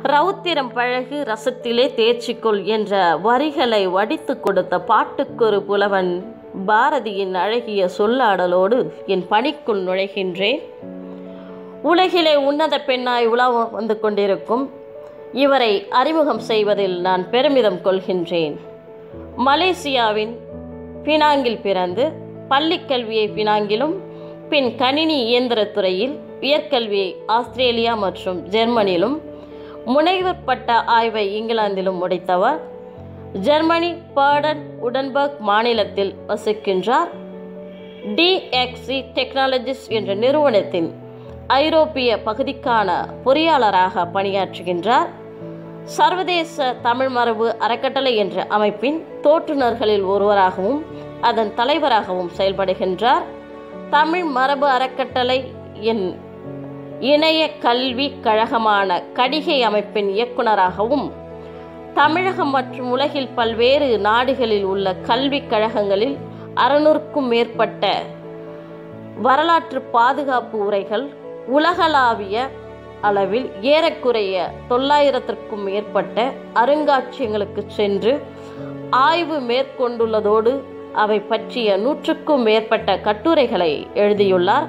ரௌத்திரம் பழகு ரசத்திலே தேர்ச்சிக்கொள் என்ற வரிகளை வடித்து கொடுத்த பாட்டுக்கொரு புலவன் பாரதியின் அழகிய சொல்லாடலோடு என் பணிக்குள் நுழைகின்றேன் உலகிலே உன்னத பெண்ணாய் உலா வந்து கொண்டிருக்கும் இவரை அறிமுகம் செய்வதில் நான் பெருமிதம் கொள்கின்றேன் மலேசியாவின் பினாங்கில் பிறந்து பள்ளிக் கல்வியை பினாங்கிலும் பின் கணினி இயந்திரத் துறையில் உயர்கல்வியை ஆஸ்திரேலியா மற்றும் ஜெர்மனியிலும் முனைவர் பட்ட ஆய்வை இங்கிலாந்திலும் முடித்தவர் ஜெர்மனி பாடன் உடன்பர்க் மாநிலத்தில் வசிக்கின்றார் டிஎக்ஸி டெக்னாலஜிஸ் என்ற நிறுவனத்தின் ஐரோப்பிய பகுதிக்கான பொறியாளராக பணியாற்றுகின்றார் சர்வதேச தமிழ் மரபு அறக்கட்டளை என்ற அமைப்பின் தோற்றுநர்களில் ஒருவராகவும் அதன் தலைவராகவும் செயல்படுகின்றார் தமிழ் மரபு அறக்கட்டளை என் இணைய கல்வி கழகமான கடிகை அமைப்பின் இயக்குநராகவும் தமிழகம் மற்றும் உலகில் பல்வேறு நாடுகளில் உள்ள கல்விக் கழகங்களில் அறுநூறுக்கும் மேற்பட்ட வரலாற்று பாதுகாப்பு உரைகள் உலகளாவிய அளவில் ஏறக்குறைய தொள்ளாயிரத்திற்கும் மேற்பட்ட அருங்காட்சியகங்களுக்கு சென்று ஆய்வு மேற்கொண்டுள்ளதோடு அவை பற்றிய நூற்றுக்கும் மேற்பட்ட கட்டுரைகளை எழுதியுள்ளார்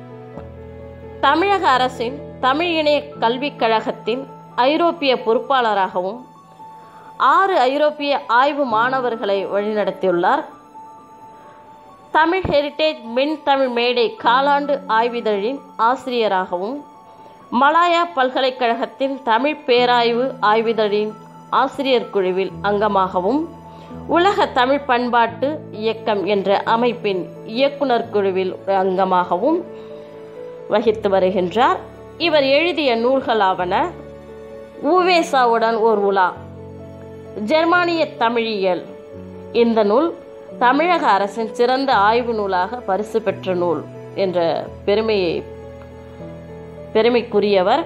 தமிழக அரசின் தமிழ் இணைய கல்விக் கழகத்தின் ஐரோப்பிய பொறுப்பாளராகவும் ஆறு ஐரோப்பிய ஆய்வு மாணவர்களை வழிநடத்தியுள்ளார் தமிழ் ஹெரிட்டேஜ் மென் தமிழ் மேடை காலாண்டு ஆய்விதழின் ஆசிரியராகவும் மலாயா பல்கலைக்கழகத்தின் தமிழ் பேராய்வு ஆய்விதழின் ஆசிரியர் குழுவில் அங்கமாகவும் உலக தமிழ் பண்பாட்டு இயக்கம் என்ற அமைப்பின் இயக்குனர் குழுவில் அங்கமாகவும் வகித்து வருகின்றார் இவர் எழுதிய நூல்களாவன ஊவேசாவுடன் ஓர் உலா ஜெர்மானிய தமிழியல் இந்த நூல் தமிழக அரசின் சிறந்த ஆய்வு நூலாக பரிசு பெற்ற நூல் என்ற பெருமையை பெருமைக்குரியவர்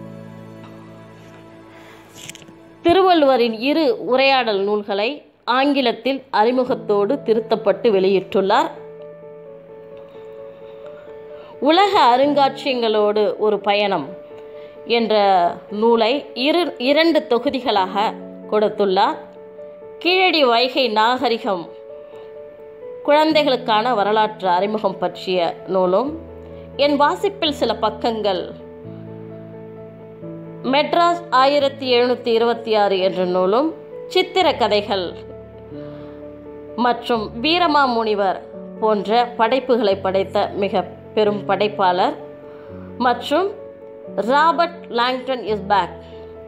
திருவள்ளுவரின் இரு உரையாடல் நூல்களை ஆங்கிலத்தில் அறிமுகத்தோடு திருத்தப்பட்டு வெளியிட்டுள்ளார் உலக அருங்காட்சியங்களோடு ஒரு பயணம் என்ற நூலை இரு இரண்டு தொகுதிகளாக கொடுத்துள்ளார் கீழடி வைகை நாகரிகம் குழந்தைகளுக்கான வரலாற்று அறிமுகம் பற்றிய நூலும் என் வாசிப்பில் சில பக்கங்கள் மெட்ராஸ் ஆயிரத்தி எழுநூற்றி இருபத்தி ஆறு என்ற நூலும் சித்திர கதைகள் மற்றும் வீரமாமுனிவர் போன்ற படைப்புகளை படைத்த மிக பெரும் படைப்பாளர் மற்றும் ராபர்ட் லாங்டன் இஸ் பேக்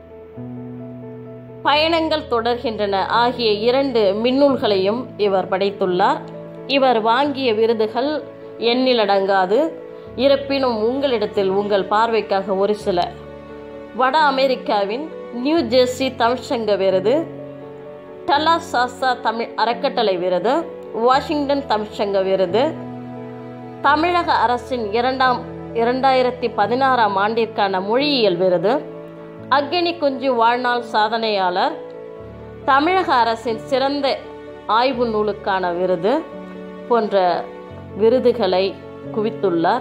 பயணங்கள் தொடர்கின்றன ஆகிய இரண்டு மின்னூல்களையும் இவர் படைத்துள்ளார் இவர் வாங்கிய விருதுகள் எண்ணிலடங்காது இருப்பினும் உங்களிடத்தில் உங்கள் பார்வைக்காக ஒரு சில வட அமெரிக்காவின் நியூ ஜெர்சி தமிழ்ச்சங்க விருது டலா சாஸ்தா தமிழ் அறக்கட்டளை விருது வாஷிங்டன் தமிழ்ச்சங்க விருது தமிழக அரசின் இரண்டாம் இரண்டாயிரத்தி பதினாறாம் ஆண்டிற்கான மொழியியல் விருது அக்னி குஞ்சு வாழ்நாள் சாதனையாளர் தமிழக அரசின் சிறந்த ஆய்வு நூலுக்கான விருது போன்ற விருதுகளை குவித்துள்ளார்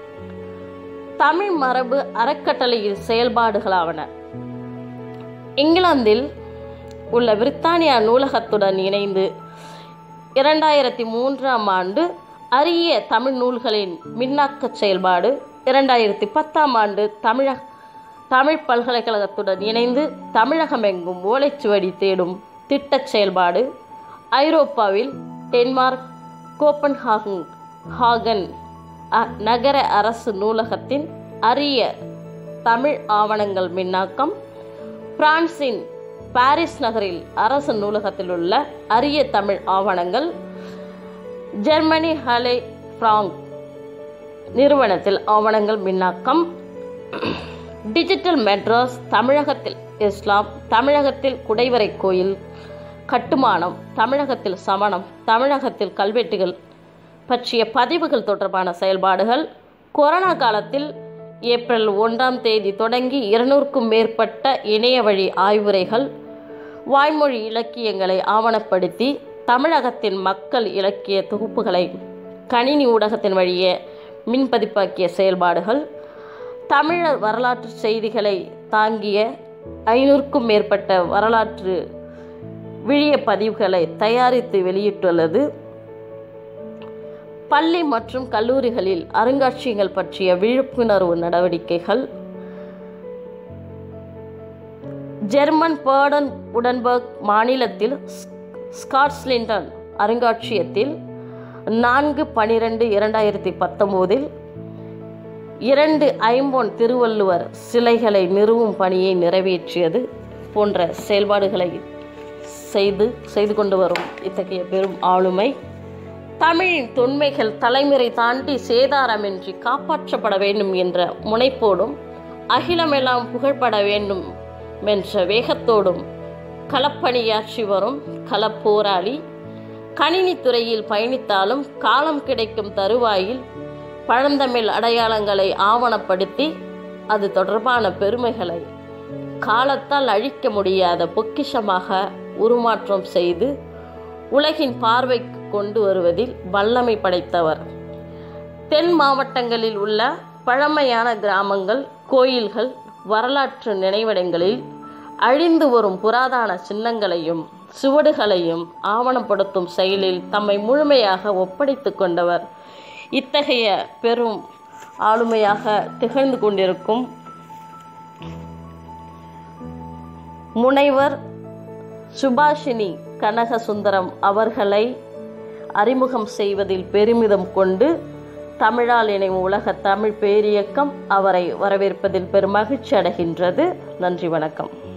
தமிழ் மரபு அறக்கட்டளையின் செயல்பாடுகளாவன இங்கிலாந்தில் உள்ள பிரித்தானியா நூலகத்துடன் இணைந்து இரண்டாயிரத்தி மூன்றாம் ஆண்டு அரிய தமிழ் நூல்களின் மின்னாக்க செயல்பாடு இரண்டாயிரத்தி பத்தாம் ஆண்டு தமிழக தமிழ் பல்கலைக்கழகத்துடன் இணைந்து தமிழகமெங்கும் ஓலைச்சுவடி தேடும் திட்டச் செயல்பாடு ஐரோப்பாவில் டென்மார்க் கோப்பன்ஹாகன் ஹாகன் நகர அரசு நூலகத்தின் அரிய தமிழ் ஆவணங்கள் மின்னாக்கம் பிரான்சின் பாரிஸ் நகரில் அரசு நூலகத்தில் உள்ள அரிய தமிழ் ஆவணங்கள் ஜெர்மனி ஹலே பிராங்க் நிறுவனத்தில் ஆவணங்கள் மின்னாக்கம் டிஜிட்டல் மெட்ராஸ் தமிழகத்தில் இஸ்லாம் தமிழகத்தில் குடைவரை கோயில் கட்டுமானம் தமிழகத்தில் சமணம் தமிழகத்தில் கல்வெட்டுகள் பற்றிய பதிவுகள் தொடர்பான செயல்பாடுகள் கொரோனா காலத்தில் ஏப்ரல் ஒன்றாம் தேதி தொடங்கி இருநூறுக்கும் மேற்பட்ட இணைய வழி ஆய்வுரைகள் வாய்மொழி இலக்கியங்களை ஆவணப்படுத்தி தமிழகத்தின் மக்கள் இலக்கிய தொகுப்புகளை கணினி ஊடகத்தின் வழியே மின்பதிப்பாக்கிய செயல்பாடுகள் தமிழர் வரலாற்று செய்திகளை தாங்கிய ஐநூறுக்கும் மேற்பட்ட வரலாற்று விழிய பதிவுகளை தயாரித்து வெளியிட்டுள்ளது பள்ளி மற்றும் கல்லூரிகளில் அருங்காட்சியகங்கள் பற்றிய விழிப்புணர்வு நடவடிக்கைகள் ஜெர்மன் பேர்டன் உடன்பர்க் மாநிலத்தில் ஸ்காட்ஸ்லிண்டன் அருங்காட்சியகத்தில் நான்கு பனிரெண்டு இரண்டாயிரத்தி பத்தொம்போதில் இரண்டு ஐம்பொன் திருவள்ளுவர் சிலைகளை நிறுவும் பணியை நிறைவேற்றியது போன்ற செயல்பாடுகளை செய்து செய்து கொண்டு வரும் இத்தகைய பெரும் ஆளுமை தமிழின் தொன்மைகள் தலைமுறை தாண்டி சேதாரமின்றி காப்பாற்றப்பட வேண்டும் என்ற முனைப்போடும் அகிலமெல்லாம் புகழ்பட வேண்டும் என்ற வேகத்தோடும் களப்பணியாற்றி வரும் களப்போராளி கணினி துறையில் பயணித்தாலும் காலம் கிடைக்கும் தருவாயில் பழந்தமிழ் அடையாளங்களை ஆவணப்படுத்தி அது தொடர்பான பெருமைகளை காலத்தால் அழிக்க முடியாத பொக்கிஷமாக உருமாற்றம் செய்து உலகின் பார்வைக்கு கொண்டு வருவதில் வல்லமை படைத்தவர் தென் மாவட்டங்களில் உள்ள பழமையான கிராமங்கள் கோயில்கள் வரலாற்று நினைவிடங்களில் அழிந்து வரும் புராதன சின்னங்களையும் சுவடுகளையும் ஆவணப்படுத்தும் செயலில் தம்மை முழுமையாக ஒப்படைத்து கொண்டவர் இத்தகைய பெரும் ஆளுமையாக திகழ்ந்து கொண்டிருக்கும் முனைவர் சுபாஷினி கனகசுந்தரம் அவர்களை அறிமுகம் செய்வதில் பெருமிதம் கொண்டு தமிழால் இணையும் உலக தமிழ் பேரியக்கம் அவரை வரவேற்பதில் பெரும் மகிழ்ச்சி அடைகின்றது நன்றி வணக்கம்